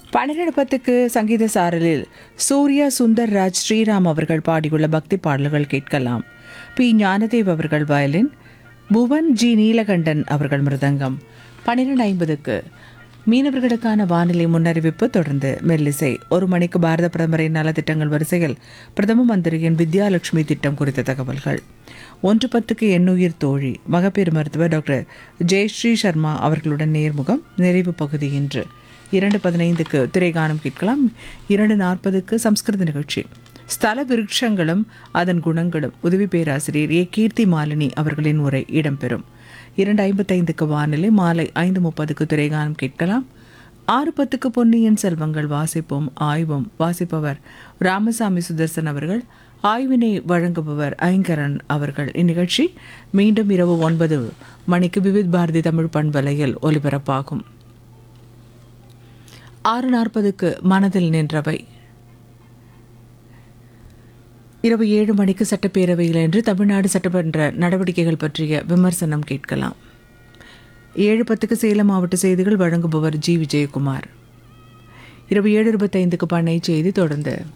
பன்னிரண்டு பத்துக்கு சங்கீத சாரலில் சூர்யா சுந்தர் ராஜ் ஸ்ரீராம் அவர்கள் பாடியுள்ள பக்தி பாடல்கள் கேட்கலாம் பி ஞானதேவ் அவர்கள் வயலின் புவன் ஜி நீலகண்டன் அவர்கள் மிருதங்கம் பன்னிரண்டு ஐம்பதுக்கு மீனவர்களுக்கான வானிலை முன்னறிவிப்பு தொடர்ந்து மெல்லிசை ஒரு மணிக்கு பாரத பிரதமரின் நலத்திட்டங்கள் வரிசையில் பிரதம மந்திரியின் வித்யாலட்சுமி திட்டம் குறித்த தகவல்கள் ஒன்று பத்துக்கு எண்ணுயிர் தோழி மகப்பேறு மருத்துவர் டாக்டர் ஜெயஸ்ரீ சர்மா அவர்களுடன் நேர்முகம் நிறைவு பகுதி இன்று இரண்டு பதினைந்துக்கு திரைகானம் கேட்கலாம் இரண்டு நாற்பதுக்கு சம்ஸ்கிருத நிகழ்ச்சி ஸ்தல விருட்சங்களும் அதன் குணங்களும் உதவி பேராசிரியர் ஏ கீர்த்தி மாலினி அவர்களின் உரை இடம்பெறும் இரண்டு ஐம்பத்தைந்துக்கு வானிலை மாலை ஐந்து முப்பதுக்கு திரைகானம் கேட்கலாம் ஆறு பத்துக்கு பொன்னியின் செல்வங்கள் வாசிப்போம் ஆய்வும் வாசிப்பவர் ராமசாமி சுதர்சன் அவர்கள் ஆய்வினை வழங்குபவர் ஐங்கரன் அவர்கள் இந்நிகழ்ச்சி மீண்டும் இரவு ஒன்பது மணிக்கு விவித் பாரதி தமிழ் பண்பலையில் ஒலிபரப்பாகும் ஆறு நாற்பதுக்கு மனதில் நின்றவை இரவு ஏழு மணிக்கு சட்டப்பேரவையில் என்று தமிழ்நாடு சட்டமன்ற நடவடிக்கைகள் பற்றிய விமர்சனம் கேட்கலாம் ஏழு பத்துக்கு சேலம் மாவட்ட செய்திகள் வழங்குபவர் ஜி விஜயகுமார் இரவு ஏழு இருபத்தைந்துக்கு பண்ணை செய்தி தொடர்ந்து